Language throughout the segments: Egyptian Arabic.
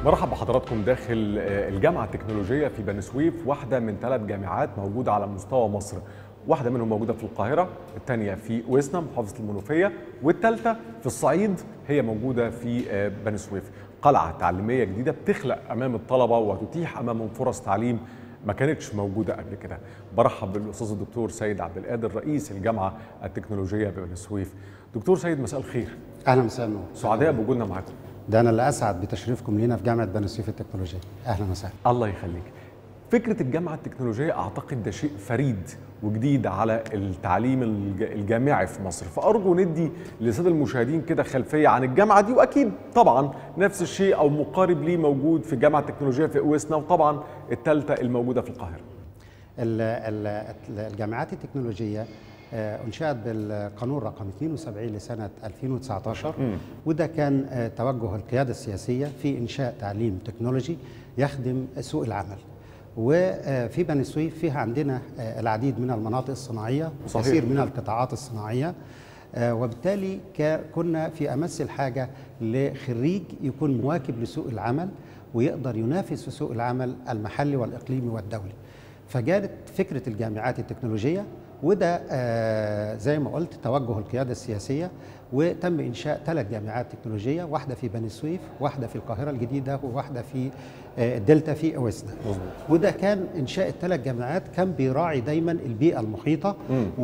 مرحب بحضراتكم داخل الجامعة التكنولوجية في بني سويف واحدة من ثلاث جامعات موجودة على مستوى مصر واحدة منهم موجودة في القاهرة الثانية في وسنا محافظة المنوفية والثالثة في الصعيد هي موجودة في بني سويف قلعة تعليمية جديدة بتخلق أمام الطلبة وتتيح أمامهم فرص تعليم ما كانتش موجودة قبل كده برحب بالأستاذ الدكتور سيد عبد القادر رئيس الجامعة التكنولوجية ببني سويف دكتور سيد مساء الخير اهلا مساء النور سعداء بوجودنا معاكم ده انا اللي اسعد بتشريفكم لينا في جامعه بني سويف التكنولوجيه اهلا وسهلا الله يخليك فكرة الجامعة التكنولوجية أعتقد ده شيء فريد وجديد على التعليم الج- الجامعي في مصر فأرجو ندي للسادة المشاهدين كده خلفية عن الجامعة دي وأكيد طبعا نفس الشيء أو مقارب ليه موجود في الجامعة التكنولوجية في أوسنا وطبعا الثالثة الموجودة في القاهرة ال- ال- الجامعات التكنولوجيه آه، انشئت بالقانون رقم 72 لسنه 2019 وده كان آه، توجه القياده السياسيه في انشاء تعليم تكنولوجي يخدم سوق العمل وفي بني سويف فيها عندنا آه، العديد من المناطق الصناعيه صحيح. وكثير من القطاعات الصناعيه آه، وبالتالي ك- كنا في امس الحاجه لخريج يكون مواكب لسوق العمل ويقدر ينافس في سوق العمل المحلي والاقليمي والدولي فجاءت فكره الجامعات التكنولوجيه وده آه، زي ما قلت توجه القياده السياسيه وتم انشاء ثلاث جامعات تكنولوجيه واحده في بني سويف واحده في القاهره الجديده وواحده في آه، الدلتا في اوسنا وده كان انشاء الثلاث جامعات كان بيراعي دايما البيئه المحيطه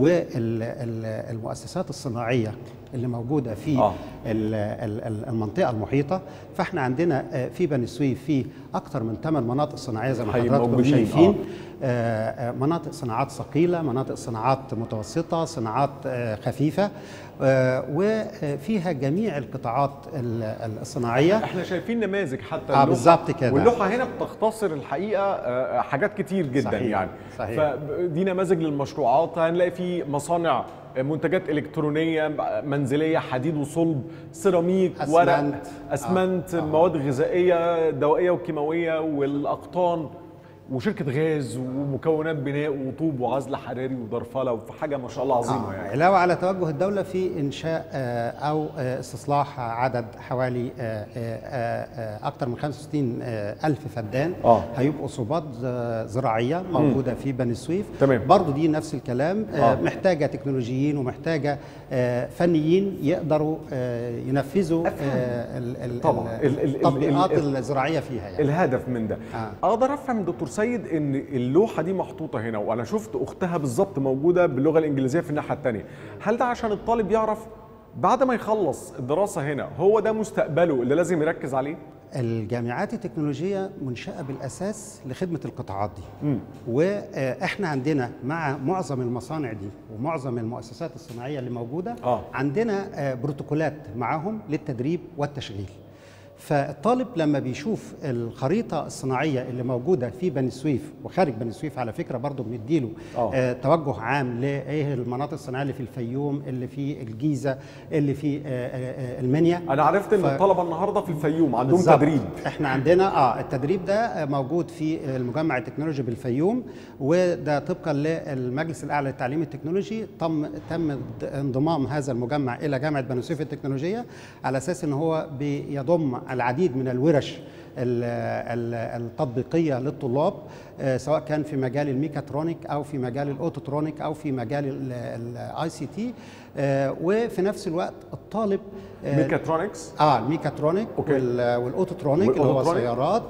والمؤسسات الصناعيه اللي موجوده في آه. ال- ال- ال- المنطقه المحيطه فاحنا عندنا آه، في بني سويف في اكثر من ثمان مناطق صناعيه زي ما حقيقي حضراتكم موجودين، شايفين آه، آه، مناطق صناعات ثقيله مناطق صناعات متوسطه صناعات آه، خفيفه آه، وفيها جميع القطاعات ال- ال- الصناعيه احنا شايفين نماذج حتى آه، اللوحة- بالظبط كده. واللوحة هنا بتختصر الحقيقة آه، حاجات كتير جدا صحيح، يعني صحيح. فدي نماذج للمشروعات هنلاقي في مصانع منتجات إلكترونية منزلية حديد وصلب سيراميك أسمنت. ورق أسمنت آه، آه. مواد غذائية دوائية وكيماوية والأقطان وشركة غاز ومكونات بناء وطوب وعزل حراري ودرفلة وفي حاجة ما شاء الله عظيمة آه، يعني علاوة على توجه الدولة في إنشاء آه، أو آه، استصلاح عدد حوالي آه، آه، آه، أكثر من 65 آه، ألف فدان آه. هيبقوا صوبات آه، زراعية موجودة في بني سويف تمام. برضو دي نفس الكلام آه، آه. محتاجة تكنولوجيين ومحتاجة آه، فنيين يقدروا آه، ينفذوا آه، ال- ال- طبعاً. ال- ال- ال- التطبيقات ال- الزراعية فيها يعني. الهدف من ده آه. اقدر افهم دكتور سيد ان اللوحه دي محطوطه هنا وانا شفت اختها بالظبط موجوده باللغه الانجليزيه في الناحيه الثانيه هل ده عشان الطالب يعرف بعد ما يخلص الدراسه هنا هو ده مستقبله اللي لازم يركز عليه الجامعات التكنولوجية منشأة بالأساس لخدمة القطاعات دي وإحنا عندنا مع معظم المصانع دي ومعظم المؤسسات الصناعية اللي موجودة آه. عندنا آه، بروتوكولات معاهم للتدريب والتشغيل فالطالب لما بيشوف الخريطة الصناعية اللي موجودة في بني سويف وخارج بني سويف على فكرة برضو بنديله آه. آه توجه عام لإيه المناطق الصناعية اللي في الفيوم اللي في الجيزة اللي في آه، آه، آه، المنيا انا عرفت ان ف- الطلبه النهارده في الفيوم عندهم بالظبط. تدريب احنا عندنا اه التدريب ده موجود في المجمع التكنولوجي بالفيوم وده طبقا للمجلس الاعلى للتعليم التكنولوجي تم تم انضمام هذا المجمع الى جامعه بني سويف التكنولوجيه على اساس ان هو بيضم العديد من الورش ال- ال- التطبيقيه للطلاب آه، سواء كان في مجال الميكاترونيك او في مجال الاوتوترونيك او في مجال الاي سي تي وفي نفس الوقت الطالب آه، ميكاترونكس اه الميكاترونيك أوكي. وال- والاوتوترونيك اللي هو والأوتوترونيك. السيارات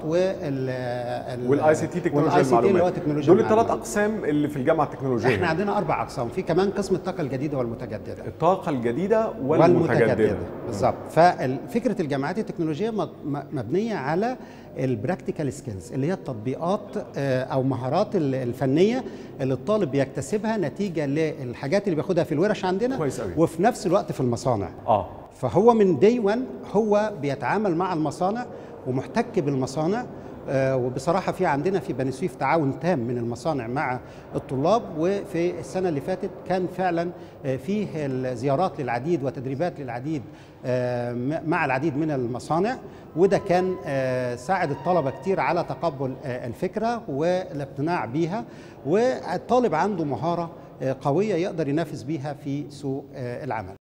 وال والاي سي تي تكنولوجيا والاي سي تي اللي هو المعلومات تكنولوجيا دول الثلاث المعلومات. اقسام اللي في الجامعه التكنولوجيه احنا عندنا اربع اقسام في كمان قسم الطاقه الجديده والمتجدده الطاقه الجديده والمتجدده بالظبط ففكره الجامعات التكنولوجيه م- م- مبنيه على البراكتيكال سكيلز اللي هي التطبيقات آه، او مهارات ال- الفنيه اللي الطالب بيكتسبها نتيجه للحاجات اللي بياخدها في الورش عندنا كويس أوي. وفي نفس الوقت في المصانع اه فهو من دي 1 هو بيتعامل مع المصانع ومحتك بالمصانع آه، وبصراحة في عندنا في بني سويف تعاون تام من المصانع مع الطلاب وفي السنة اللي فاتت كان فعلا آه، فيه الزيارات للعديد وتدريبات للعديد آه، م- مع العديد من المصانع وده كان آه، ساعد الطلبة كتير على تقبل آه، الفكرة والاقتناع بيها والطالب عنده مهارة آه، قوية يقدر ينافس بيها في سوق آه، العمل